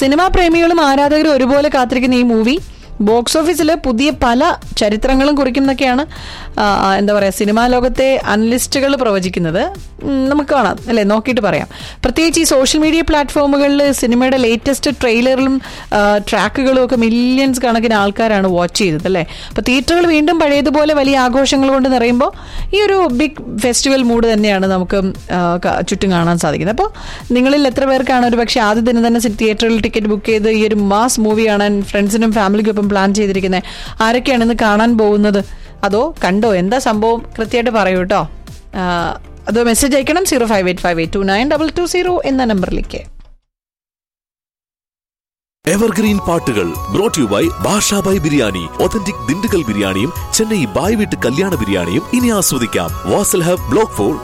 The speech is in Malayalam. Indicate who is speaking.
Speaker 1: സിനിമാ പ്രേമികളും ആരാധകരും ഒരുപോലെ കാത്തിരിക്കുന്ന ഈ മൂവി ബോക്സ് ഓഫീസിൽ പുതിയ പല ചരിത്രങ്ങളും കുറിക്കുന്നൊക്കെയാണ് ആ, എന്താ പറയുക സിനിമാ ലോകത്തെ അനലിസ്റ്റുകൾ പ്രവചിക്കുന്നത് ഉം, നമുക്ക് കാണാം അല്ലേ നോക്കിയിട്ട് പറയാം പ്രത്യേകിച്ച് ഈ സോഷ്യൽ മീഡിയ പ്ലാറ്റ്ഫോമുകളിൽ സിനിമയുടെ ലേറ്റസ്റ്റ് ട്രെയിലറിലും ട്രാക്കുകളും ഒക്കെ മില്യൺസ് കണക്കിന് ആൾക്കാരാണ് വാച്ച് ചെയ്തത് അല്ലേ അപ്പോൾ തിയേറ്ററുകൾ വീണ്ടും പഴയതുപോലെ വലിയ ആഘോഷങ്ങൾ കൊണ്ട് നിറയുമ്പോൾ ഈ ഒരു ബിഗ് ഫെസ്റ്റിവൽ മൂഡ് തന്നെയാണ് നമുക്ക് ആ, ക- ചുറ്റും കാണാൻ സാധിക്കുന്നത് അപ്പോൾ നിങ്ങളിൽ എത്ര പേർക്കാണ് ഒരു പക്ഷേ ആദ്യ ദിനം തന്നെ തിയേറ്ററിൽ ടിക്കറ്റ് ബുക്ക് ചെയ്ത് ഈ ഒരു മാസ് മൂവി കാണാൻ ഫ്രണ്ട്സിനും ഫാമിലിക്കും ഒപ്പം പ്ലാൻ ചെയ്തിരിക്കുന്നത് ആരൊക്കെയാണ് ഇന്ന് കാണാൻ പോകുന്നത് അതോ കണ്ടോ എന്താ സംഭവം കൃത്യമായിട്ട് പറയൂ കേട്ടോ ആ, അതോ മെസ്സേജ് അയക്കണം zero five eight five eight two nine double two zero എന്ന നമ്പറിലേക്ക്
Speaker 2: എവർഗ്രീൻ പാട്ടുകൾ brought you by Bashabhai biryani authentic Dindigul ബിരിയാണിയും ചെന്നൈ ബായ് വീട്ട് കല്യാണ ബിരിയാണിയും ഇനി ആസ്വദിക്കാം വാസൽ ഹബ് ബ്ലോക്ക് ഫോർ